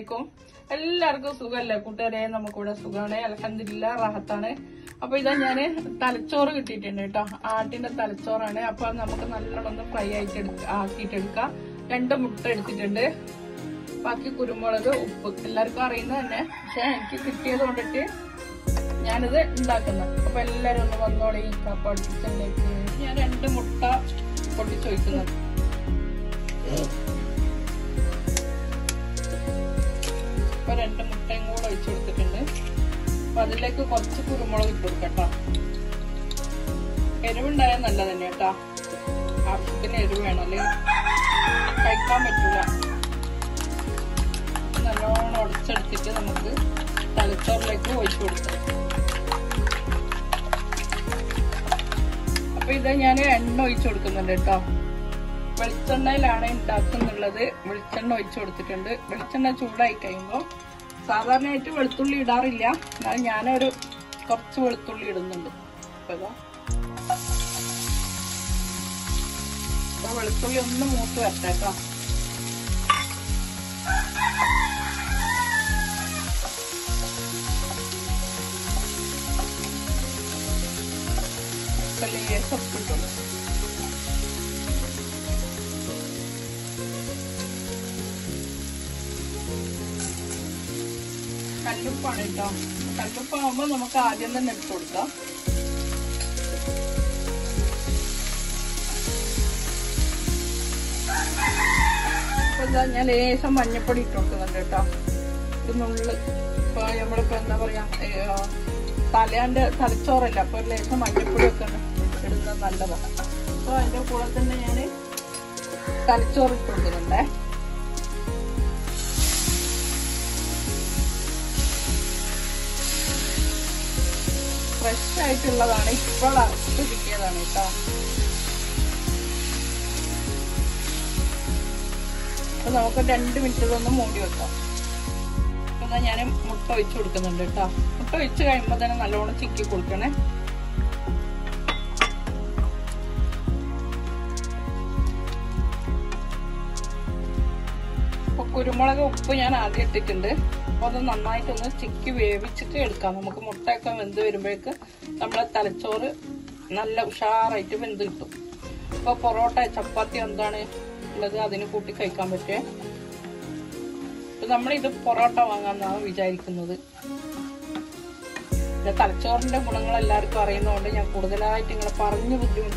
അലൈക്കും എല്ലാവർക്കും സുഖമല്ലേ കൂട്ടുകാരെ നമുക്കിവിടെ സുഖമാണ് അലഹദില്ല റാഹത്താണ് അപ്പൊ ഇതാ ഞാന് തലച്ചോറ് കിട്ടിയിട്ടുണ്ട് കേട്ടോ ആട്ടിന്റെ തലച്ചോറാണ് അപ്പൊ അത് നമുക്ക് നല്ലോണം ഒന്ന് ഫ്രൈ ആയിട്ട് എടുക്ക ആക്കിയിട്ടെടുക്കാം രണ്ട് മുട്ട എടുത്തിട്ടുണ്ട് ബാക്കി കുരുമുളക് ഉപ്പ് എല്ലാവർക്കും അറിയുന്നത് തന്നെ പക്ഷെ എനിക്ക് കിട്ടിയത് കൊണ്ടിട്ട് ഞാനിത് ഉണ്ടാക്കുന്നത് അപ്പൊ എല്ലാരും ഒന്ന് വന്നോളി കാപ്പാട് കിച്ചണിലേക്ക് ഞാൻ രണ്ട് മുട്ട പൊട്ടിച്ചൊഴിക്കുന്നത് ഇപ്പൊ രണ്ട് മുട്ടയും കൂടെ ഒഴിച്ചു കൊടുത്തിട്ടുണ്ട് അപ്പൊ അതിലേക്ക് കുറച്ച് കുരുമുളക് ഇട്ട് കൊടുക്കട്ടോ എരിവുണ്ടായാൽ നല്ല തന്നെ കേട്ടാ ആവശ്യത്തിന് എരിവ് വേണം അല്ലെങ്കിൽ കഴിക്കാൻ പറ്റൂല നല്ലോണം ഉടച്ചെടുത്തിട്ട് നമുക്ക് തലച്ചോറിലേക്ക് ഒഴിച്ചു കൊടുക്കാം അപ്പൊ ഇത് ഞാൻ എണ്ണ ഒഴിച്ചു കൊടുക്കുന്നുണ്ട് കേട്ടോ വെളിച്ചെണ്ണയിലാണ് ഉണ്ടാക്കുന്നുള്ളത് വെളിച്ചെണ്ണ ഒഴിച്ചു കൊടുത്തിട്ടുണ്ട് വെളിച്ചെണ്ണ ചൂടായി കഴിയുമ്പോൾ സാധാരണയായിട്ട് വെളുത്തുള്ളി ഇടാറില്ല എന്നാൽ ഞാനൊരു കുറച്ച് വെളുത്തുള്ളി ഇടുന്നുണ്ട് അപ്പൊ ഇതാ ഇപ്പൊ വെളുത്തുള്ളി ഒന്ന് മൂത്ത് വരട്ടെ കേട്ടോ ഇപ്പൊ ലേശം ഉപ്പിട്ടുള്ളൂ കല്ലുപ്പാണ് കേട്ടോ കല്ലുപ്പാകുമ്പോൾ നമുക്ക് ആദ്യം തന്നെ ഇട്ട് കൊടുക്കാം അപ്പൊ ഇതാ ഞാൻ ലേശം മഞ്ഞപ്പൊടി ഇട്ട് കൊടുക്കുന്നുണ്ട് കേട്ടോ ഇത് നുള്ള് ഇപ്പൊ നമ്മളിപ്പോ എന്താ പറയാ ഏ, ആ, തലേന്റെ തലച്ചോറല്ല അപ്പൊ ഒരു ലേശം മഞ്ഞപ്പൊടി ഒക്കെ ഇടുന്നത് നല്ലതാണ് അപ്പൊ അതിന്റെ കൂടെ തന്നെ ഞാൻ തലച്ചോറ് ഇട്ട് കൊടുക്കുന്നുണ്ടേ ഫ്രഷ് ആയിട്ടുള്ളതാണ് ഇപ്പോൾ അറുത്ത് കിട്ടിയതാണ് കേട്ടോ അപ്പൊ നമുക്ക് രണ്ട് മിനിറ്റ് ഇതൊന്ന് മൂടി വെക്കാം എന്നാ ഞാൻ മുട്ട ഒഴിച്ചു കൊടുക്കുന്നുണ്ട് കേട്ടോ മുട്ട ഒഴിച്ച് കഴിയുമ്പോൾ തന്നെ നല്ലോണം ചിക്കി കൊടുക്കണേ അപ്പൊ കുരുമുളക് ഉപ്പ് ഞാൻ ആദ്യം ഇട്ടിട്ടുണ്ട് അപ്പൊ അത് നന്നായിട്ടൊന്ന് ചിക്കി വേവിച്ചിട്ട് എടുക്കാം നമുക്ക് മുട്ടയൊക്കെ വെന്ത് വരുമ്പോഴേക്ക് നമ്മളെ തലച്ചോറ് നല്ല ഉഷാറായിട്ട് വെന്ത് കിട്ടും അപ്പൊ പൊറോട്ട ചപ്പാത്തി എന്താണ് ഉള്ളത് അതിന് കൂട്ടി കഴിക്കാൻ പറ്റേ അപ്പൊ നമ്മളിത് പൊറോട്ട വാങ്ങാന്നാണ് വിചാരിക്കുന്നത് പിന്നെ തലച്ചോറിന്റെ ഗുണങ്ങൾ എല്ലാവർക്കും അറിയുന്നതുകൊണ്ട് ഞാൻ കൂടുതലായിട്ട് നിങ്ങളെ പറഞ്ഞു ബുദ്ധിമുട്ട്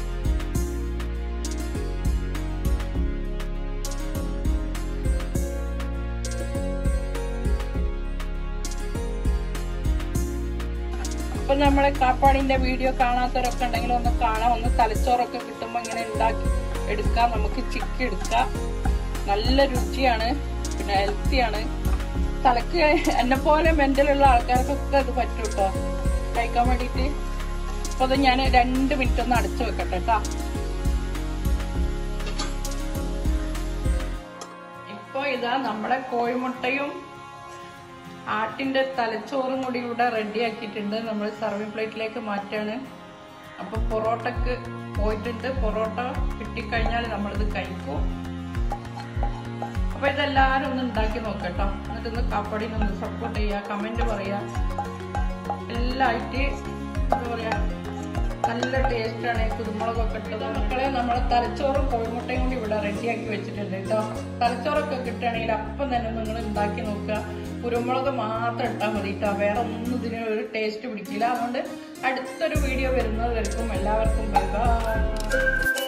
അപ്പൊ നമ്മളെ കാപ്പാടിന്റെ വീഡിയോ കാണാത്തവരൊക്കെ ഉണ്ടെങ്കിൽ ഒന്ന് കാണാം ഒന്ന് തലച്ചോറൊക്കെ കിട്ടുമ്പോ ഇങ്ങനെ ഉണ്ടാക്കി എടുക്കാം നമുക്ക് ചിക്കി എടുക്കാം നല്ല രുചിയാണ് പിന്നെ ഹെൽത്തിയാണ് തലക്ക് എന്നെ പോലെ മെന്റലുള്ള ആൾക്കാർക്കൊക്കെ ഇത് പറ്റും കേട്ടോ കഴിക്കാൻ വേണ്ടിട്ട് അപ്പൊ അത് ഞാൻ രണ്ട് മിനിറ്റ് ഒന്ന് അടച്ചു വെക്കട്ടെ കേട്ടോ ഇപ്പൊ ഇതാ നമ്മുടെ കോഴിമുട്ടയും ആട്ടിന്റെ തലച്ചോറും കൂടി ഇവിടെ റെഡി ആക്കിയിട്ടുണ്ട് നമ്മൾ സർവിംഗ് പ്ലേറ്റിലേക്ക് മാറ്റാണ് അപ്പൊ പൊറോട്ടക്ക് പോയിട്ടുണ്ട് പൊറോട്ട കിട്ടിക്കഴിഞ്ഞാൽ നമ്മളിത് കഴിക്കും അപ്പൊ ഇതെല്ലാരും ഒന്ന് ഉണ്ടാക്കി നോക്കട്ടോ എന്നിട്ട് ഒന്ന് കാപ്പടിനൊന്ന് സപ്പോർട്ട് ചെയ്യുക കമന്റ് പറയാ എല്ലായിട്ട് എന്താ പറയാ നല്ല ടേസ്റ്റ് ആണ് കുരുമുളകൊക്കെ ഇട്ടത് മക്കളെ നമ്മളെ തലച്ചോറും കോഴിമുട്ടയും കൂടി ഇവിടെ റെഡിയാക്കി വെച്ചിട്ടുണ്ട് കേട്ടോ തലച്ചോറൊക്കെ കിട്ടുകയാണെങ്കിൽ അപ്പം തന്നെ നിങ്ങൾ ഉണ്ടാക്കി നോക്കുക കുരുമുളക് മാത്രം ഇട്ടാൽ മതി കേട്ടോ വേറെ ഒന്നും ഇതിന് ഒരു ടേസ്റ്റ് പിടിക്കില്ല അതുകൊണ്ട് അടുത്തൊരു വീഡിയോ വരുന്നത് വരെക്കും എല്ലാവർക്കും ബൈ ബൈ